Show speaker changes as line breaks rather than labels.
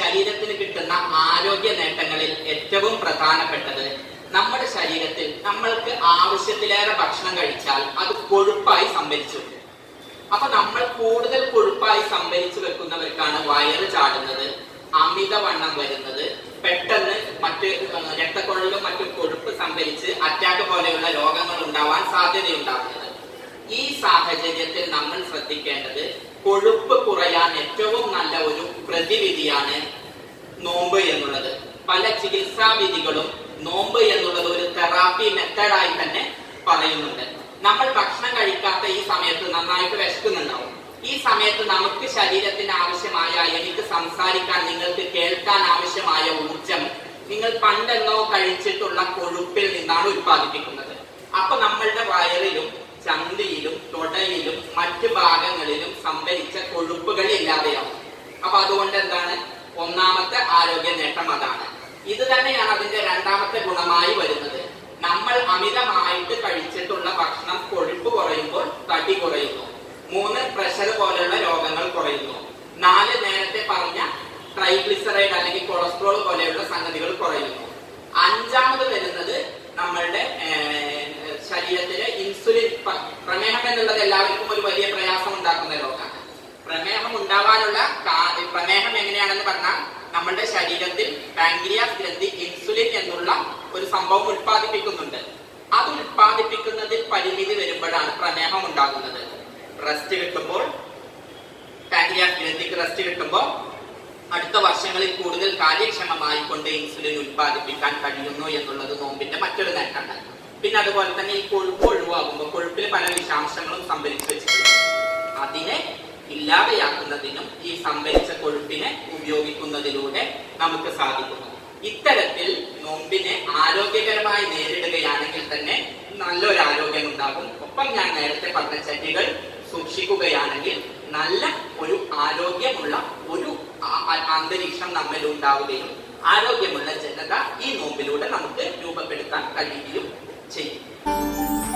ശരീരത്തിന് കിട്ടുന്ന ആരോഗ്യ നേട്ടങ്ങളിൽ ഏറ്റവും പ്രധാനപ്പെട്ടത് നമ്മുടെ ശരീരത്തിൽ നമ്മൾക്ക് ആവശ്യത്തിലേറെ ഭക്ഷണം കഴിച്ചാൽ അത് കൊഴുപ്പായി സംഭരിച്ചു വെക്കും. അപ്പൊ നമ്മൾ കൂടുതൽ കൊഴുപ്പായി സംഭരിച്ചു വെക്കുന്നവർക്കാണ് വയറ് ചാടുന്നത് അമിതവണ്ണം വരുന്നത് പെട്ടെന്ന് മറ്റ് ഏഹ്, രക്തക്കുഴലിലും മറ്റും കൊഴുപ്പ് സംഭരിച്ച് അറ്റാക്ക് പോലെയുള്ള രോഗങ്ങൾ ഉണ്ടാവാൻ സാധ്യതയുണ്ടാകുന്നത് ഈ സാഹചര്യത്തിൽ നമ്മൾ ശ്രദ്ധിക്കേണ്ടത് കൊഴുപ്പ് കുറയാൻ ഏറ്റവും നല്ല ഒരു പ്രതിവിധിയാണ് നോമ്പ് എന്നുള്ളത് പല ചികിത്സാ വിധികളും നോമ്പ് എന്നുള്ളത് ഒരു തെറാപ്പി മെത്തഡായി തന്നെ പറയുന്നുണ്ട് നമ്മൾ ഭക്ഷണം കഴിക്കാത്ത ഈ സമയത്ത് നന്നായിട്ട് വിശക്കുന്നുണ്ടാവും ഈ സമയത്ത് നമുക്ക് ശരീരത്തിന് ആവശ്യമായ എനിക്ക് സംസാരിക്കാൻ നിങ്ങൾക്ക് കേൾക്കാൻ ആവശ്യമായ ഊർജം നിങ്ങൾ പണ്ടെന്നോ കഴിച്ചിട്ടുള്ള കൊഴുപ്പിൽ നിന്നാണ് ഉത്പാദിപ്പിക്കുന്നത് അപ്പൊ നമ്മളുടെ വയറിലും ചന്തിയിലും തൊടയിലും മറ്റു ഭാഗങ്ങളിലും സംഭരിച്ച കൊഴുപ്പുകൾ ഇല്ലാതെയാവും അപ്പൊ അതുകൊണ്ട് എന്താണ് ഒന്നാമത്തെ ആരോഗ്യ നേട്ടം അതാണ് ഇത് തന്നെയാണ് അതിന്റെ രണ്ടാമത്തെ ഗുണമായി വരുന്നത് നമ്മൾ അമിതമായിട്ട് കഴിച്ചിട്ടുള്ള ഭക്ഷണം കൊഴുപ്പ് കുറയുമ്പോൾ തടി കുറയുന്നു മൂന്ന് പ്രഷർ പോലെയുള്ള രോഗങ്ങൾ കുറയുന്നു നാല് നേരത്തെ പറഞ്ഞ ട്രൈഗ്ലിസറൈഡ് അല്ലെങ്കിൽ കൊളസ്ട്രോൾ പോലെയുള്ള സംഗതികൾ കുറയുന്നു അഞ്ചാമത് വരുന്നത് നമ്മളുടെ ഏർ, ശരീരത്തിലെ ഇൻസുലിൻ പ- പ്രമേഹം എന്നുള്ളത് എല്ലാവർക്കും ഒരു വലിയ പ്രയാസം ഉണ്ടാക്കുന്ന രോഗമാണ് പ്രമേഹം ഉണ്ടാവാനുള്ള കാ- പ്രമേഹം എങ്ങനെയാണെന്ന് പറഞ്ഞാൽ നമ്മളുടെ ശരീരത്തിൽ പാങ്ക്രിയാസ് ഗ്രന്ഥി ഇൻസുലിൻ എന്നുള്ള ഒരു സംഭവം ഉത്പാദിപ്പിക്കുന്നുണ്ട് അത് ഉത്പാദിപ്പിക്കുന്നതിൽ പരിമിതി വരുമ്പോഴാണ് പ്രമേഹം ഉണ്ടാകുന്നത് റെസ്റ്റ് കിട്ടുമ്പോൾ പാങ്ക്രിയാസ് ഗ്രന്ഥിക്ക് റെസ്റ്റ് കിട്ടുമ്പോൾ അടുത്ത വർഷങ്ങളിൽ കൂടുതൽ കാര്യക്ഷമമായി കൊണ്ട് ഇൻസുലിൻ ഉത്പാദിപ്പിക്കാൻ കഴിയുന്നു എന്നുള്ളത് നോമ്പിന്റെ മറ്റൊരു നേട്ടമാണ് പിന്നെ അതുപോലെ തന്നെ ഈ കൊഴുപ്പ് ഒഴിവാകുമ്പോൾ കൊഴുപ്പിൽ പല വിഷാംശങ്ങളും സംഭരിച്ചു വെച്ചിട്ടുണ്ട് അതിനെ ഇല്ലാതെയാക്കുന്നതിനും ഈ സംഭരിച്ച കൊഴുപ്പിനെ ഉപയോഗിക്കുന്നതിലൂടെ നമുക്ക് സാധിക്കുന്നു ഇത്തരത്തിൽ നോമ്പിനെ ആരോഗ്യകരമായി നേരിടുകയാണെങ്കിൽ തന്നെ നല്ലൊരു ആരോഗ്യം ഉണ്ടാകും ഒപ്പം ഞാൻ നേരത്തെ പറഞ്ഞ ചര്യകൾ സൂക്ഷിക്കുകയാണെങ്കിൽ നല്ല ഒരു ആരോഗ്യമുള്ള ഒരു ആ- ആ- അന്തരീക്ഷം നമ്മിൽ ഉണ്ടാവുകയും ആരോഗ്യമുള്ള ജനത ഈ നോമ്പിലൂടെ നമുക്ക് രൂപപ്പെടുത്താൻ കഴിയുകയും ചെയ്യും